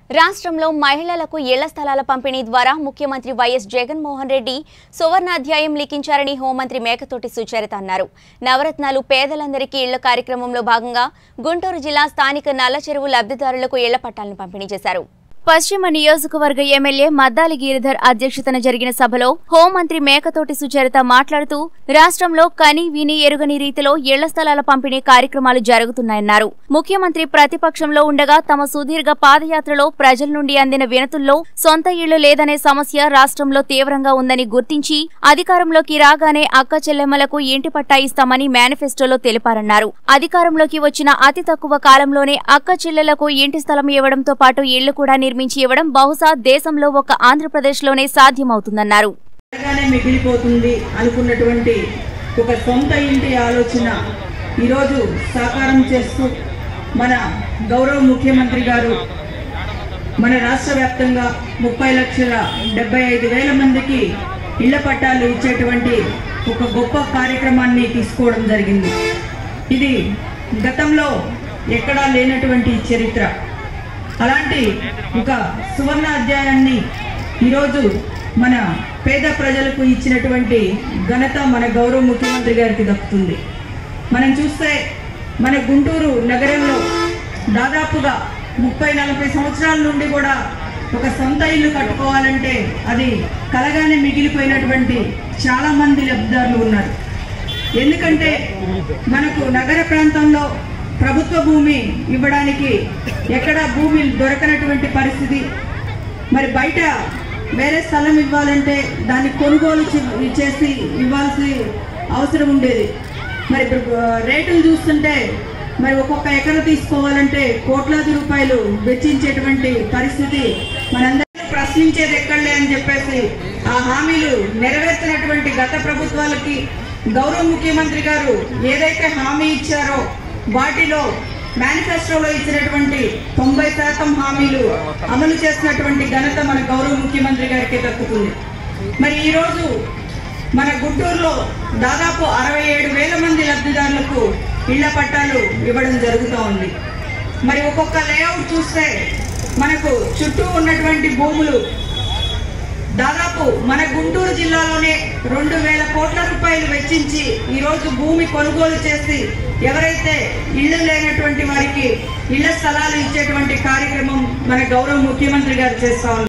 రాష్ట్రంలో మహిళలకు ఇళ్ల స్థలాల పంపిణీ ద్వారా ముఖ్యమంత్రి వైఎస్ జగన్మోహన్ రెడ్డి సువర్ణాధ్యాయం లిఖించారని హోంమంత్రి మేకతోటి సుచరిత అన్నారు నవరత్నాలు పేదలందరికీ ఇళ్ల కార్యక్రమంలో భాగంగా గుంటూరు జిల్లా స్థానిక నల్ల చెరువు లబ్ధిదారులకు ఇళ్ల పట్టాలను పంపిణీ చేశారు పశ్చిమ నియోజకవర్గ ఎమ్మెల్యే మద్దాలి గిరిధర్ అధ్యక్షతన జరిగిన సభలో హోంమంత్రి మేకతోటి సుచరిత మాట్లాడుతూ రాష్ట్రంలో కని విని ఎరుగని రీతిలో ఇళ్ల స్థలాల పంపిణీ కార్యక్రమాలు జరుగుతున్నాయన్నారు ముఖ్యమంత్రి ప్రతిపక్షంలో ఉండగా తమ సుదీర్ఘ పాదయాత్రలో ప్రజల నుండి అందిన వినతుల్లో సొంత ఇళ్లు లేదనే సమస్య రాష్ట్రంలో తీవ్రంగా ఉందని గుర్తించి అధికారంలోకి రాగానే అక్క చెల్లెమ్మలకు ఇంటి పట్టా ఇస్తామని మేనిఫెస్టోలో తెలిపారన్నారు అధికారంలోకి వచ్చిన అతి తక్కువ కాలంలోనే అక్క చెల్లెలకు ఇంటి స్థలం ఇవ్వడంతో పాటు ఇళ్లు కూడా నిర్మించి ఇవ్వడం బహుశా దేశంలో ఒక ఆంధ్రప్రదేశ్లోనే సాధ్యమవుతుందన్నారు త్వరగానే మిగిలిపోతుంది అనుకున్నటువంటి ఒక సొంత ఇంటి ఆలోచన ఈరోజు సాకారం చేస్తూ మన గౌరవ ముఖ్యమంత్రి గారు మన రాష్ట్ర వ్యాప్తంగా ముప్పై లక్షల డెబ్బై ఐదు వేల మందికి ఇళ్ల పట్టాలు ఇచ్చేటువంటి ఒక గొప్ప కార్యక్రమాన్ని తీసుకోవడం జరిగింది ఇది గతంలో ఎక్కడా లేనటువంటి చరిత్ర అలాంటి ఒక సువర్ణ అధ్యాయాన్ని ఈరోజు మన పేద ప్రజలకు ఇచ్చినటువంటి ఘనత మన గౌరవ ముఖ్యమంత్రి గారికి దక్కుతుంది మనం చూస్తే మన గుంటూరు నగరంలో దాదాపుగా ముప్పై నలభై సంవత్సరాల నుండి కూడా ఒక సొంత ఇల్లు కట్టుకోవాలంటే అది కలగానే మిగిలిపోయినటువంటి చాలా మంది లబ్ధిదారులు ఉన్నారు ఎందుకంటే మనకు నగర ప్రాంతంలో ప్రభుత్వ భూమి ఇవ్వడానికి ఎక్కడ భూమి దొరకనటువంటి పరిస్థితి మరి బయట వేరే స్థలం ఇవ్వాలంటే దాన్ని కొనుగోలు చే- చేసి ఇవ్వాల్సి అవసరం ఉండేది మరి ఇప్పుడు ఆ, రేటులు చూస్తుంటే మరి ఒక్కొక్క ఎకరం తీసుకోవాలంటే కోట్లాది రూపాయలు వెచ్చించేటువంటి పరిస్థితి మనందరూ ప్రశ్నించేది ఎక్కడలే అని చెప్పేసి ఆ హామీలు నెరవేర్చినటువంటి గత ప్రభుత్వాలకి గౌరవ ముఖ్యమంత్రి గారు ఏదైతే హామీ ఇచ్చారో వాటిలో మేనిఫెస్టోలో ఇచ్చినటువంటి తొంభై శాతం హామీలు అమలు చేసినటువంటి ఘనత మన గౌరవ ముఖ్యమంత్రి గారికి దక్కుతుంది మరి ఈరోజు మన గుంటూరులో దాదాపు అరవై ఏడు వేల మంది లబ్ధిదారులకు ఇళ్ల పట్టాలు ఇవ్వడం జరుగుతూ ఉంది మరి ఒక్కొక్క లేఅవుట్ చూస్తే మనకు చుట్టూ ఉన్నటువంటి భూములు దాదాపు మన గుంటూరు జిల్లాలోనే రెండు వేల కోట్ల రూపాయలు వెచ్చించి ఈరోజు భూమి కొనుగోలు చేసి ఎవరైతే ఇళ్ళు లేనటువంటి వారికి ఇళ్ల స్థలాలు ఇచ్చేటువంటి కార్యక్రమం మన గౌరవ ముఖ్యమంత్రి గారు చేస్తా ఉన్నారు